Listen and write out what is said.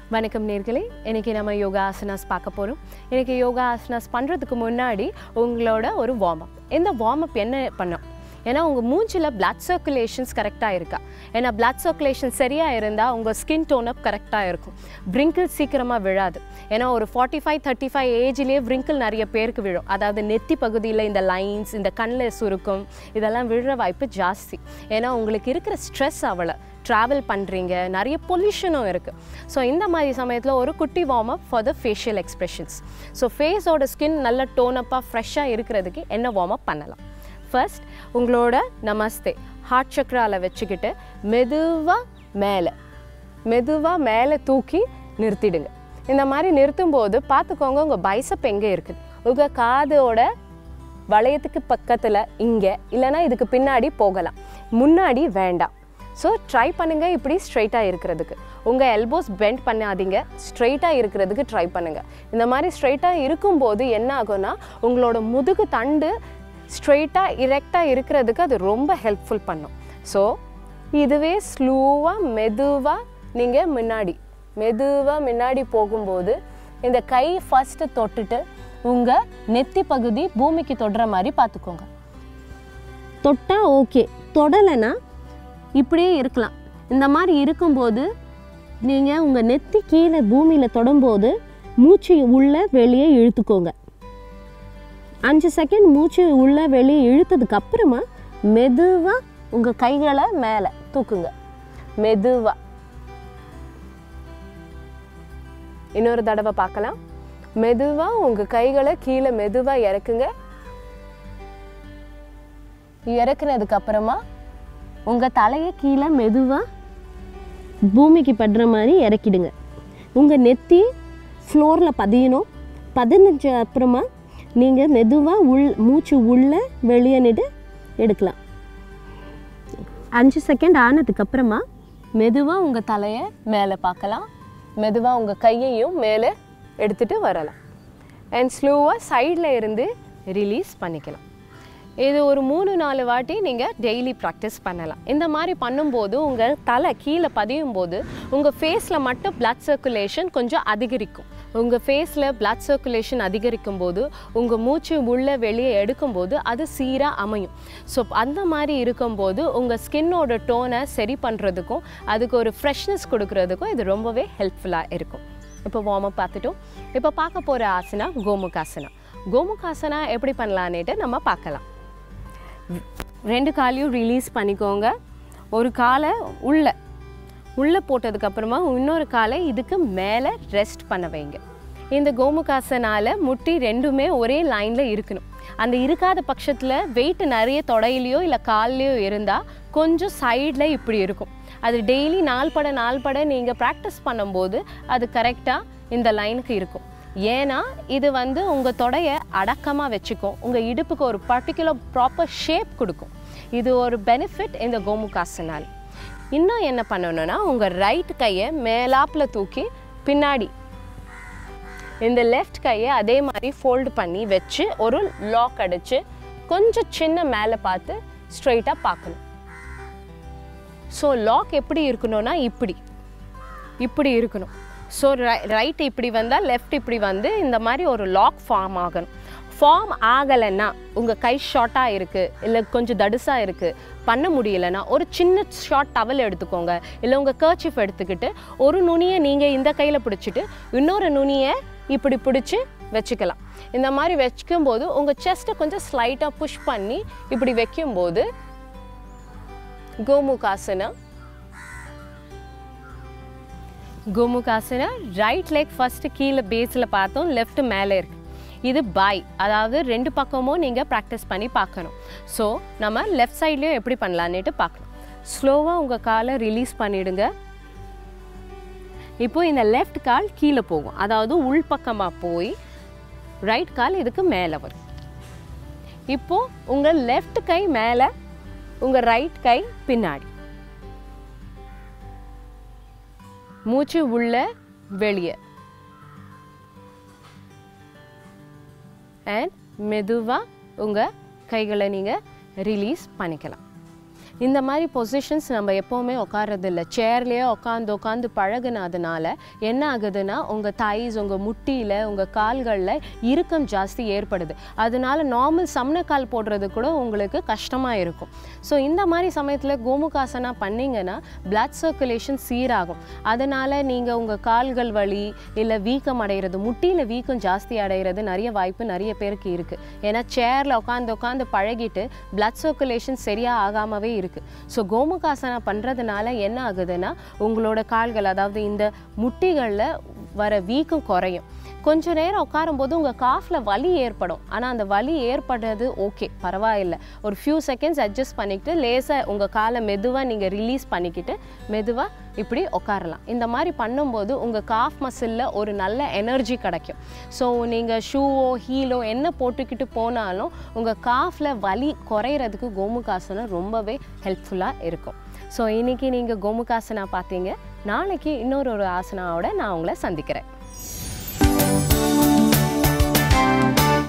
வணக்கம் நேர்களே இன்றைக்கி நம்ம யோகா ஆசனாஸ் பார்க்க போகிறோம் இன்றைக்கி யோகா ஆசனாஸ் பண்ணுறதுக்கு முன்னாடி உங்களோட ஒரு வார்ம் அப் இந்த வார்ம் அப் என்ன பண்ணோம் ஏன்னா உங்கள் மூஞ்சில் blood சர்க்குலேஷன்ஸ் கரெக்டாக இருக்கா ஏன்னா blood சர்க்குலேஷன் சரியாக இருந்தால் உங்கள் ஸ்கின் டோன் அப் கரெக்டாக இருக்கும் wrinkles சீக்கிரமாக விழாது ஏன்னா ஒரு ஃபார்ட்டி ஃபைவ் தேர்ட்டி ஃபைவ் ஏஜ்லேயே wrinkle நிறைய பேருக்கு விழும் அதாவது நெத்தி பகுதியில் இந்த லைன்ஸ் இந்த கண்ணில் சுருக்கம் இதெல்லாம் விழுற வாய்ப்பு ஜாஸ்தி ஏன்னா உங்களுக்கு இருக்கிற ஸ்ட்ரெஸ் அவ்வளோ ட்ராவல் பண்ணுறீங்க நிறைய பொல்யூஷனும் இருக்குது ஸோ இந்த மாதிரி சமயத்தில் ஒரு குட்டி warm up for the facial expressions so ஃபேஸோட ஸ்கின் நல்ல டோனப்பாக ஃப்ரெஷ்ஷாக இருக்கிறதுக்கு என்ன வார்ம் அப் பண்ணலாம் ஃபர்ஸ்ட் உங்களோட நமஸ்தே ஹார்ட் சக்கராவில் வச்சுக்கிட்டு மெதுவாக மேலே மெதுவாக மேலே தூக்கி நிறுத்திடுங்க இந்த மாதிரி நிறுத்தும் போது பார்த்துக்கோங்க உங்கள் பைசப் எங்கே இருக்குது உங்கள் காதோட வளையத்துக்கு பக்கத்தில் இங்கே இல்லைன்னா இதுக்கு பின்னாடி போகலாம் முன்னாடி வேண்டாம் ஸோ ட்ரை பண்ணுங்கள் இப்படி ஸ்ட்ரைட்டாக இருக்கிறதுக்கு உங்கள் எல்போஸ் பெண்ட் பண்ணாதீங்க ஸ்ட்ரைட்டாக இருக்கிறதுக்கு ட்ரை பண்ணுங்கள் இந்த மாதிரி ஸ்ட்ரைட்டாக இருக்கும்போது என்ன ஆகும்னா உங்களோட முதுகு தண்டு ஸ்ட்ரைட்டாக இரெக்டாக இருக்கிறதுக்கு அது ரொம்ப ஹெல்ப்ஃபுல் பண்ணும் ஸோ இதுவே ஸ்லோவாக மெதுவாக நீங்கள் முன்னாடி மெதுவாக முன்னாடி போகும்போது இந்த கை ஃபஸ்ட்டு தொட்டுட்டு உங்கள் நெத்தி பகுதி பூமிக்கு தொடுற மாதிரி பார்த்துக்கோங்க தொட்டா ஓகே தொடலைன்னா இப்படியே இருக்கலாம் இந்த மாதிரி இருக்கும்போது நீங்கள் உங்கள் நெத்தி கீழே பூமியில் தொடும்போது மூச்சு உள்ளே வெளியே இழுத்துக்கோங்க அஞ்சு செகண்ட் மூச்சு உள்ளே வெளியே இழுத்ததுக்கு அப்புறமா மெதுவாக உங்கள் கைகளை மேலே தூக்குங்க மெதுவாக இன்னொரு தடவை பார்க்கலாம் மெதுவாக உங்கள் கைகளை கீழே மெதுவாக இறக்குங்க இறக்குனதுக்கு அப்புறமா உங்கள் தலையை கீழே மெதுவாக பூமிக்கு படுற மாதிரி இறக்கிடுங்க உங்கள் நெத்தி ஃப்ளோரில் பதியணும் பதினஞ்சு அப்புறமா நீங்கள் மெதுவாக உள் மூச்சு உள்ளே வெளியேனிட்டு எடுக்கலாம் அஞ்சு செகண்ட் ஆனதுக்கப்புறமா மெதுவாக உங்கள் தலையை மேலே பார்க்கலாம் மெதுவாக உங்கள் கையையும் மேலே எடுத்துகிட்டு வரலாம் அண்ட் ஸ்லோவாக சைடில் இருந்து ரிலீஸ் பண்ணிக்கலாம் இது ஒரு மூணு நாலு வாட்டி நீங்கள் டெய்லி ப்ராக்டிஸ் பண்ணலாம் இந்த மாதிரி பண்ணும்போது உங்கள் தலை கீழே பதியும் போது உங்கள் ஃபேஸில் மட்டும் blood சர்க்குலேஷன் கொஞ்சம் அதிகரிக்கும் உங்கள் ஃபேஸில் blood சர்க்குலேஷன் அதிகரிக்கும் போது உங்கள் மூச்சு உள்ளே வெளியே எடுக்கும்போது அது சீராக அமையும் ஸோ அந்த மாதிரி இருக்கும்போது உங்கள் ஸ்கின்னோட டோனை சரி பண்ணுறதுக்கும் அதுக்கு ஒரு ஃப்ரெஷ்னஸ் கொடுக்கறதுக்கும் இது ரொம்பவே ஹெல்ப்ஃபுல்லாக இருக்கும் இப்போ வார்ம் அப் பார்த்துட்டோம் இப்போ பார்க்க போகிற ஆசனா கோமுகாசனா கோமுகாசனா எப்படி பண்ணலான்னுட்டு நம்ம பார்க்கலாம் ரெண்டு காலையும் ரிலீஸ் பண்ணிக்கோங்க ஒரு காலை உள்ள உள்ளே போட்டதுக்கப்புறமா இன்னொரு காலை இதுக்கு மேலே ரெஸ்ட் பண்ண வைங்க இந்த கோமுகாசனால முட்டி ரெண்டுமே ஒரே லைனில் இருக்கணும் அந்த இருக்காத பட்சத்தில் வெயிட் நிறைய தொடையிலையோ இல்லை கால்லையோ இருந்தால் கொஞ்சம் சைடில் இப்படி இருக்கும் அது டெய்லி நாள் பட நாள் பட நீங்கள் ப்ராக்டிஸ் பண்ணும்போது அது கரெக்டாக இந்த லைனுக்கு இருக்கும் ஏன்னா இது வந்து உங்கள் தொடையை அடக்கமாக வச்சுக்கும் உங்கள் இடுப்புக்கு ஒரு பர்டிகுலர் ப்ராப்பர் ஷேப் கொடுக்கும் இது ஒரு பெனிஃபிட் இந்த கோமுகாசனால் இன்னும் என்ன பண்ணணும்னா உங்கள் ரைட் கையை மேலாப்பில் தூக்கி பின்னாடி இந்த லெஃப்ட் கையை அதே மாதிரி ஃபோல்டு பண்ணி வச்சு ஒரு லாக் அடித்து கொஞ்சம் சின்ன மேலே பார்த்து ஸ்ட்ரைட்டாக பார்க்கணும் ஸோ லாக் எப்படி இருக்கணும்னா இப்படி இப்படி இருக்கணும் ஸோ ரைட் இப்படி வந்தால் லெஃப்ட் இப்படி வந்து இந்த மாதிரி ஒரு லாக் ஃபார்ம் ஆகணும் ஃபார்ம் ஆகலைன்னா உங்கள் கை ஷார்ட்டாக இருக்குது இல்லை கொஞ்சம் தடுசாக இருக்குது பண்ண முடியலைன்னா ஒரு சின்ன ஷார்ட் டவல் எடுத்துக்கோங்க இல்லை உங்கள் கர்ச்சிஃப் எடுத்துக்கிட்டு ஒரு நுனியை நீங்கள் இந்த கையில் பிடிச்சிட்டு இன்னொரு நுனியை இப்படி பிடிச்சி வச்சுக்கலாம் இந்த மாதிரி வைக்கும்போது உங்கள் செஸ்ட்டை கொஞ்சம் ஸ்லைட்டாக புஷ் பண்ணி இப்படி வைக்கும்போது Gomukhasana Gomukhasana right leg first கீழே பேஸில் பார்த்தோம் லெஃப்ட் மேலே இருக்கு இது பாய் அதாவது ரெண்டு பக்கமும் நீங்கள் ப்ராக்டிஸ் பண்ணி பார்க்கணும் ஸோ நம்ம லெஃப்ட் சைட்லேயும் எப்படி பண்ணலான்னுட்டு பார்க்கணும் ஸ்லோவாக உங்கள் காலை ரிலீஸ் பண்ணிடுங்க இப்போ இந்த லெஃப்ட் கால் கீழே போகும் அதாவது உள்பக்கமாக போய் ரைட் கால் இதுக்கு மேலே வரும் இப்போ உங்கள் லெஃப்ட் கை மேலே உங்கள் ரைட் கை பின்னாடி மூச்சு உள்ள வெளியே அண்ட் மெதுவாக உங்கள் கைகளை நீங்கள் ரிலீஸ் பண்ணிக்கலாம் இந்த மாதிரி பொசிஷன்ஸ் நம்ம எப்போவுமே உட்கார்றது இல்லை சேர்லேயே உட்காந்து உட்காந்து பழகுனதுனால என்ன ஆகுதுன்னா உங்கள் தைஸ் உங்கள் முட்டியில் உங்கள் கால்களில் இறுக்கம் ஜாஸ்தி ஏற்படுது அதனால நார்மல் சமணக்கால் போடுறது கூட உங்களுக்கு கஷ்டமாக இருக்கும் ஸோ இந்த மாதிரி சமயத்தில் கோமுகாசனா பண்ணிங்கன்னா பிளட் சர்க்குலேஷன் சீராகும் அதனால் நீங்கள் உங்கள் கால்கள் வலி இல்லை வீக்கம் அடைகிறது முட்டியில் வீக்கம் ஜாஸ்தி அடைகிறது நிறைய வாய்ப்பு நிறைய பேருக்கு இருக்குது ஏன்னா சேரில் உட்காந்து உட்காந்து பழகிட்டு பிளட் சர்க்குலேஷன் சரியாக ஆகாமவே இருக்குது ஸோ கோமுகாசனா பண்ணுறதுனால என்ன ஆகுதுன்னா உங்களோட கால்கள் அதாவது இந்த முட்டிகளில் வர வீக்கம் குறையும் கொஞ்ச நேரம் உட்காரும்போது உங்கள் காஃபில் வலி ஏற்படும் ஆனால் அந்த வலி ஏற்படுறது ஓகே பரவாயில்லை ஒரு ஃபியூ செகண்ட்ஸ் அட்ஜஸ்ட் பண்ணிக்கிட்டு லேசாக உங்கள் காலை மெதுவாக நீங்கள் ரிலீஸ் பண்ணிக்கிட்டு மெதுவாக இப்படி உட்காரலாம் இந்த மாதிரி பண்ணும்போது உங்கள் காஃப் மசிலில் ஒரு நல்ல எனர்ஜி கிடைக்கும் ஸோ நீங்கள் ஷூவோ ஹீலோ என்ன போட்டுக்கிட்டு போனாலும் உங்கள் காஃபில் வலி குறையிறதுக்கு கோமுகாசனம் ரொம்பவே ஹெல்ப்ஃபுல்லாக இருக்கும் ஸோ இன்றைக்கி நீங்கள் கோமுகாசனா பார்த்தீங்க நாளைக்கு இன்னொரு ஒரு ஆசனாவோட நான் உங்களை சந்திக்கிறேன்